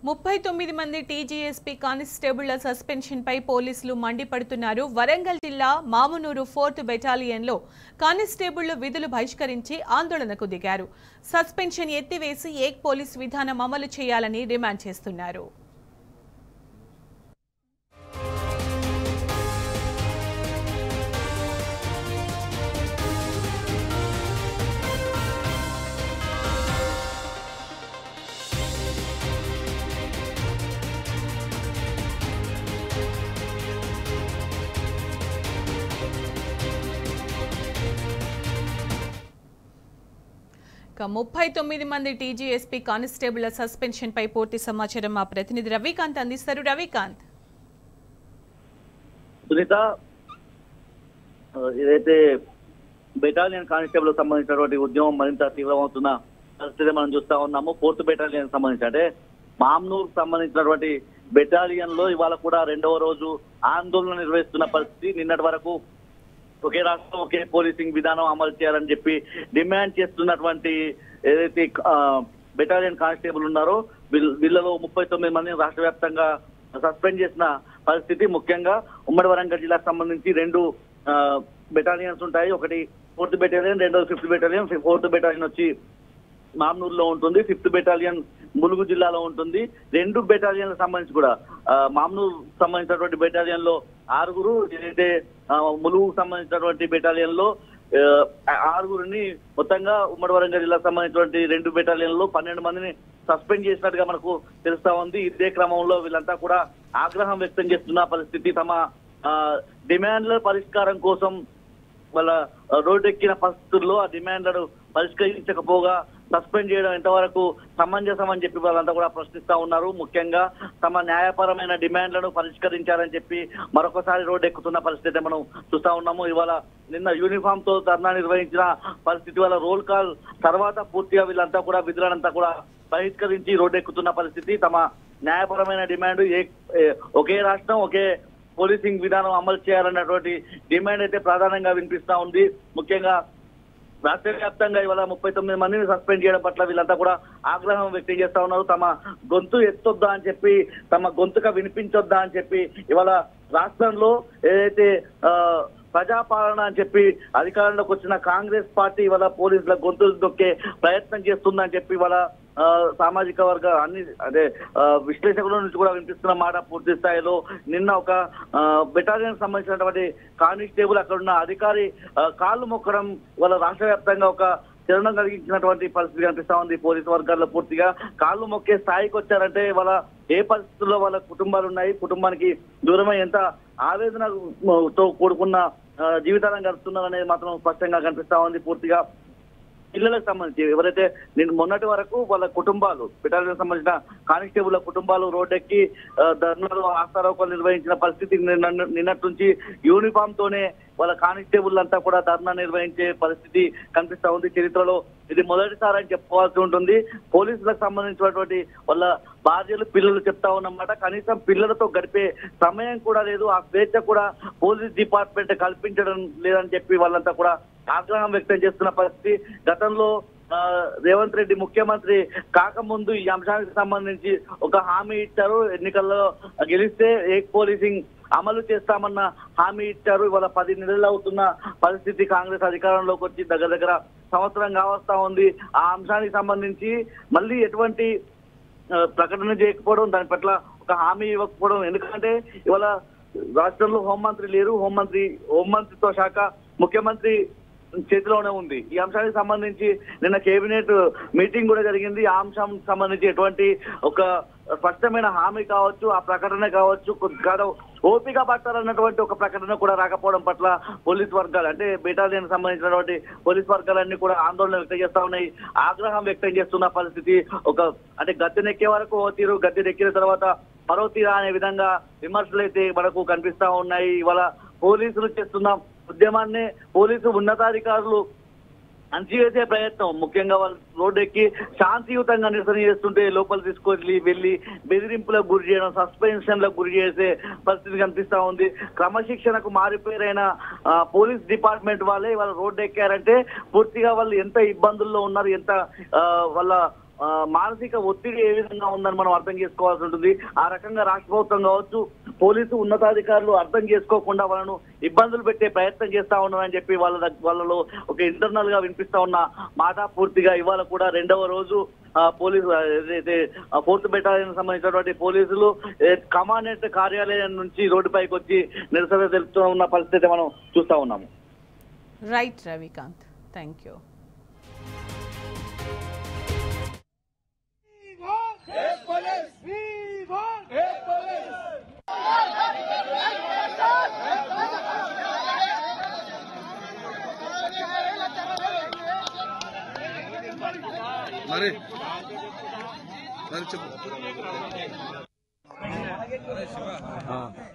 ముప్పై తొమ్మిది మంది టీజీఎస్పీ కానిస్టేబుళ్ల సస్పెన్షన్ పై పోలీసులు మండిపడుతున్నారు వరంగల్ జిల్లా మామునూరు ఫోర్త్ బెటాలియన్లో కానిస్టేబుళ్లు విధులు బహిష్కరించి ఆందోళనకు దిగారు సస్పెన్షన్ ఎత్తివేసి ఏక్ పోలీస్ విధానం అమలు చేయాలని డిమాండ్ చేస్తున్నారు ఇక ముప్పై తొమ్మిది మంది టీజీఎస్పీ కానిస్టేబుళ్ల సస్పెన్షన్ పై పూర్తి సమాచారం మా ప్రతినిధి రవికాంత్ అందిస్తారు రవికాంత్ సునీత ఆ, ఏదైతే బెటాలియన్ కానిస్టేబుల్ సంబంధించినటువంటి ఉద్యమం మరింత తీవ్రమవుతున్న పరిస్థితి మనం చూస్తా ఉన్నాము ఫోర్త్ బెటాలియన్ సంబంధించి అంటే మామ్నూర్ సంబంధించినటువంటి బెటాలియన్ లో ఇవాళ కూడా రెండవ రోజు ఆందోళన నిర్వహిస్తున్న పరిస్థితి నిన్నటి వరకు ఒకే రాష్ట్రం ఒకే పోలీసింగ్ విధానం అమలు చేయాలని చెప్పి డిమాండ్ చేస్తున్నటువంటి ఏదైతే ఆ, బెటాలియన్ కానిస్టేబుల్ ఉన్నారో వీళ్ళ- వీళ్ళలో ముప్పై తొమ్మిది మందిని రాష్ట్ర వ్యాప్తంగా సస్పెండ్ చేసిన పరిస్థితి ముఖ్యంగా ఉమ్మడి వరంగల్ జిల్లాకు సంబంధించి రెండు ఆ, బెటాలియన్స్ ఉంటాయి ఒకటి ఫోర్త్ బెటాలియన్ రెండోది ఫిఫ్త్ బెటాలియన్ ఫోర్త్ బెటాలియన్ వచ్చి మామ్నూరులో ఉంటుంది ఫిఫ్త్ బెటాలియన్ ములుగు జిల్లాలో ఉంటుంది రెండు బెటాలియన్లకు సంబంధించి కూడా ఆ, మామ్నూరు సంబంధించినటువంటి బెటాలియన్ లో ఆరుగురు ఏదైతే ఆ, ములుగు సంబంధించినటువంటి బెటాలియన్ లో ఆ, ఆరుగురిని మొత్తంగా ఉమ్మడి వరంగల్ జిల్లాకు సంబంధించినటువంటి రెండు బెటాలియన్ లో పన్నెండు మందిని సస్పెండ్ చేసినట్టుగా మనకు తెలుస్తా ఉంది ఇదే క్రమంలో వీళ్ళంతా కూడా ఆగ్రహం వ్యక్తం చేస్తున్న పరిస్థితి తమ ఆ, డిమాండ్ల పరిష్కారం కోసం వాళ్ళ రోడ్డెక్కిన పరిస్థితుల్లో ఆ డిమాండ్లను పరిష్కరించకపోగా సస్పెండ్ చేయడం ఎంతవరకు సమంజసం అని చెప్పి వాళ్ళంతా కూడా ప్రశ్నిస్తా ఉన్నారు ముఖ్యంగా తమ న్యాయపరమైన డిమాండ్లను పరిష్కరించాలని చెప్పి మరొకసారి రోడ్డు ఎక్కుతున్న పరిస్థితి మనం చూస్తా ఉన్నాము ఇవాళ నిన్న యూనిఫామ్ తో ధర్నా నిర్వహించిన పరిస్థితి వల్ల రోల్ కాల్ తర్వాత పూర్తిగా వీళ్ళంతా కూడా విధులనంతా కూడా బహిష్కరించి రోడ్డు ఎక్కుతున్న పరిస్థితి తమ న్యాయపరమైన డిమాండ్ ఏ ఏ- ఒకే రాష్ట్రం ఒకే పోలీసింగ్ విధానం అమలు చేయాలన్నటువంటి డిమాండ్ అయితే ప్రధానంగా వినిపిస్తా ఉంది ముఖ్యంగా రాష్ట్ర వ్యాప్తంగా ఇవాళ ముప్పై తొమ్మిది మందిని సస్పెండ్ చేయడం పట్ల వీళ్ళంతా కూడా ఆగ్రహం వ్యక్తం చేస్తా ఉన్నారు తమ గొంతు ఎత్తొద్దా అని చెప్పి తమ గొంతుగా వినిపించొద్దా అని చెప్పి ఇవాళ రాష్ట్రంలో ఏదైతే ఆ, ప్రజాపాలన అని చెప్పి అధికారంలోకి వచ్చిన కాంగ్రెస్ పార్టీ ఇవాళ పోలీసుల గొంతులు దొక్కే ప్రయత్నం చేస్తుందని చెప్పి ఇవాళ ఆ, సామాజిక వర్గ అన్ని అదే ఆ, విశ్లేషకుల నుంచి కూడా వినిపిస్తున్న మాట పూర్తి స్థాయిలో నిన్న ఒక బెటాలియన్ సంబంధించినటువంటి కానిస్టేబుల్ అక్కడ ఉన్న అధికారి ఆ, కాళ్ళు మొక్కడం వాళ్ళ రాష్ట్ర వ్యాప్తంగా ఒక చలనం కలిగించినటువంటి పరిస్థితి కనిపిస్తా ఉంది పోలీసు వర్గాల్లో పూర్తిగా కాళ్ళు మొక్కే స్థాయికి వచ్చారంటే వాళ్ళ ఏ పరిస్థితుల్లో వాళ్ళ కుటుంబాలు ఉన్నాయి కుటుంబానికి దూరమై ఎంత ఆవేదనతో కూడుకున్న ఆ, జీవితాలను గడుపుతున్నారు అనేది మాత్రం స్పష్టంగా కనిపిస్తా ఉంది పూర్తిగా పిల్లలకు సంబంధించి ఎవరైతే నేను మొన్నటి వరకు వాళ్ళ కుటుంబాలు బెటాలియన్ సంబంధించిన కానిస్టేబుల్ కుటుంబాలు రోడ్డెక్కి ఆ, ధర్నాలు ఆస్తారోకలు నిర్వహించిన పరిస్థితి నిన్న నిన్నటి నుంచి యూనిఫామ్ తోనే వాళ్ళ కానిస్టేబుల్ అంతా కూడా ధర్నా నిర్వహించే పరిస్థితి కనిపిస్తా ఉంది చరిత్రలో ఇది మొదటిసారి అని చెప్పుకోవాల్సి ఉంటుంది పోలీసులకు సంబంధించినటువంటి వాళ్ళ భార్యలు పిల్లలు చెప్తా ఉన్నమాట కనీసం పిల్లలతో గడిపే సమయం కూడా లేదు ఆ స్వేచ్ఛ కూడా పోలీస్ డిపార్ట్మెంట్ కల్పించడం లేదని చెప్పి వాళ్ళంతా కూడా ఆగ్రహం వ్యక్తం చేస్తున్న పరిస్థితి గతంలో ఆ, రేవంత్ రెడ్డి ముఖ్యమంత్రి కాకముందు ఈ అంశానికి సంబంధించి ఒక హామీ ఇచ్చారు ఎన్నికల్లో గెలిస్తే ఏక్ పోలీసింగ్ అమలు చేస్తామన్న హామీ ఇచ్చారు ఇవాళ పది నెలలు అవుతున్న పరిస్థితి కాంగ్రెస్ అధికారంలోకి వచ్చి దగ్గర దగ్గర సంవత్సరం కావస్తా ఉంది ఆ అంశానికి సంబంధించి మళ్ళీ ఎటువంటి ఆ, ప్రకటన చేయకపోవడం దాని పట్ల ఒక హామీ ఇవ్వకపోవడం ఎందుకంటే ఇవాళ రాష్ట్రంలో హోంమంత్రి లేరు హోంమంత్రి హోంమంత్రిత్వ శాఖ ముఖ్యమంత్రి చేతిలోనే ఉంది ఈ అంశానికి సంబంధించి నిన్న కేబినెట్ మీటింగ్ కూడా జరిగింది ఆ అంశం సంబంధించి ఎటువంటి ఒక స్పష్టమైన హామీ కావచ్చు ఆ ప్రకటన కావచ్చు కొద్దిగా ఓపిక పట్టాలన్నటువంటి ఒక ప్రకటన కూడా రాకపోవడం పట్ల పోలీస్ వర్గాలు అంటే బెటాలియన్ సంబంధించినటువంటి పోలీస్ వర్గాలన్నీ కూడా ఆందోళన వ్యక్తం చేస్తా ఉన్నాయి ఆగ్రహం వ్యక్తం చేస్తున్న పరిస్థితి ఒక అంటే గద్దెనెక్కే వరకు ఓ తీరు గద్దెనెక్కిన తర్వాత మరో తీరా అనే విధంగా విమర్శలు అయితే మనకు కనిపిస్తా ఉన్నాయి ఇవాళ పోలీసులు చేస్తున్న ఉద్యమాన్ని పోలీసు ఉన్నతాధికారులు అణచివేసే ప్రయత్నం ముఖ్యంగా వాళ్ళు రోడ్డు ఎక్కి శాంతియుతంగా నిరసన చేస్తుంటే లోపల తీసుకొని వెళ్ళి బెదిరింపులకు గురి చేయడం సస్పెన్షన్లకు గురి చేసే పరిస్థితి కనిపిస్తా ఉంది క్రమశిక్షణకు మారిపోయిన ఆ, పోలీస్ డిపార్ట్మెంట్ వాళ్ళే వాళ్ళ రోడ్డు ఎక్కారంటే పూర్తిగా వాళ్ళు ఎంత ఇబ్బందుల్లో ఉన్నారు ఎంత ఆ, వాళ్ళ ఆ, మానసిక ఒత్తిడి ఏ విధంగా ఉందని మనం అర్థం చేసుకోవాల్సి ఉంటుంది ఆ రకంగా రాష్ట్ర ప్రభుత్వం కావచ్చు పోలీసు ఉన్నతాధికారులు అర్థం చేసుకోకుండా వాళ్ళను ఇబ్బందులు పెట్టే ప్రయత్నం చేస్తా ఉన్నారని చెప్పి వాళ్ళ దగ్- వాళ్ళలో ఒక ఇంటర్నల్ గా వినిపిస్తా ఉన్న మాట పూర్తిగా ఇవాళ కూడా రెండవ రోజు ఆ, పోలీసు ఆ, ఏదైతే ఆ, ఫోర్త్ బెటాలియన్ సంబంధించినటువంటి పోలీసులు ఏ, కమాండెంట్ కార్యాలయం నుంచి రోడ్డుపైకి వచ్చి నిరసన తెలుపుతూ ఉన్న పరిస్థితి మనం చూస్తా ఉన్నాము రైట్ రవికాంత్ థ్యాంక్ యూ మరి మరి చెప్పు